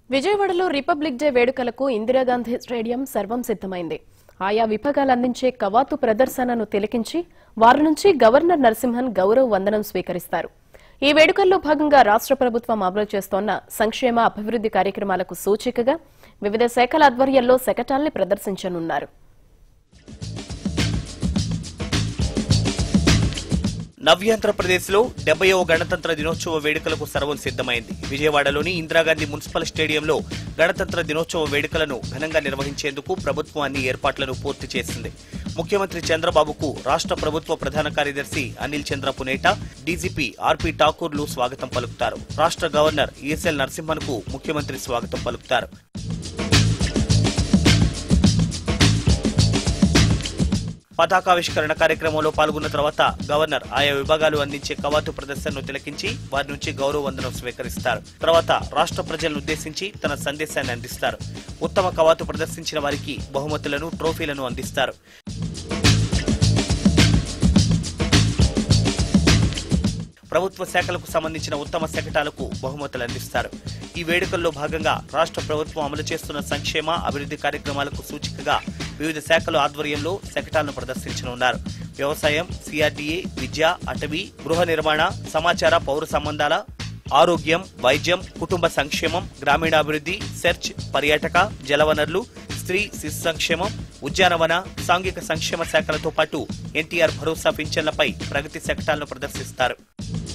విజయవాడలో republic day వేడుకలకు Indira Gandhi stadium సర్వం సిద్దమైంది ఆయా విభాగాలు అందించే కవాతు ప్రదర్శనను తిలకించి వారి నుంచి గవర్నర్ నరసింహన్ గౌరవ వందనం స్వీకరిస్తారు ఈ వేడుకల్లో భాగంగా రాష్ట్ర ప్రభుత్వం అమలు చేస్తోన్న సంక్షేమ అభివృద్ది కార్యక్రమాలకు సూచికగా వివిధ శాఖల ఆధ్వర్యంలో శకటాల్ని ప్రదర్శించనున్నారు నవ్యాంధ్రప్రదేశ్ లో డెబ్బైవ గణతంత్ర దినోత్సవ వేడుకలకు సర్వం సిద్దమైంది విజయవాడలోని ఇందిరాగాంధీ మున్సిపల్ స్టేడియంలో గణతంత్ర దినోత్సవ వేడుకలను ఘనంగా నిర్వహించేందుకు ప్రభుత్వం అన్ని ఏర్పాట్లను పూర్తి చేసింది ముఖ్యమంత్రి చంద్రబాబుకు రాష్ట్ర ప్రభుత్వ ప్రధాన కార్యదర్శి అనిల్ చంద్ర పునేట డీజీపీ ఆర్పి ఠాకూర్లు స్వాగతం పలుకుతారు రాష్ట్ర గవర్నర్ ఈఎస్ఎల్ నరసింహన్ కు ముఖ్యమంత్రి స్వాగతం పలుకుతారు పతాకావిష్కరణ కార్యక్రమంలో పాల్గొన్న తర్వాత గవర్నర్ ఆయా విభాగాలు అందించే కవాతు ప్రదర్శనను తిలకించి వారి నుంచి గౌరవ వందనం స్వీకరిస్తారు తర్వాత రాష్ట్ర ప్రజలను ఉద్దేశించి తన సందేశాన్ని అందిస్తారు ఉత్తమ కవాతు ప్రదర్శించిన వారికి బహుమతులను ట్రోఫీలను అందిస్తారు ప్రభుత్వ శాఖలకు సంబంధించిన ఉత్తమ శకటాలకు బహుమతులు అందిస్తారు ఈ వేడుకల్లో భాగంగా రాష్ట్ర ప్రభుత్వం అమలు చేస్తున్న సంక్షేమ అభివృద్ధి కార్యక్రమాలకు సూచికగా వివిధ శాఖల ఆధ్వర్యంలో శకటాలను ప్రదర్శించనున్నారు వ్యవసాయం సిఆర్డీఏ విద్య అటవీ గృహ నిర్మాణ సమాచార పౌర సంబంధాల ఆరోగ్యం వైద్యం కుటుంబ సంక్షేమం గ్రామీణాభివృద్ధి సెర్చ్ పర్యాటక జలవనరులు స్త్రీ శిశు సంక్షేమం ఉద్యానవన సాంఘిక సంక్షేమ శాఖలతో పాటు ఎన్టీఆర్ భరోసా పింఛన్లపై ప్రగతి శకటాలను ప్రదర్శిస్తారు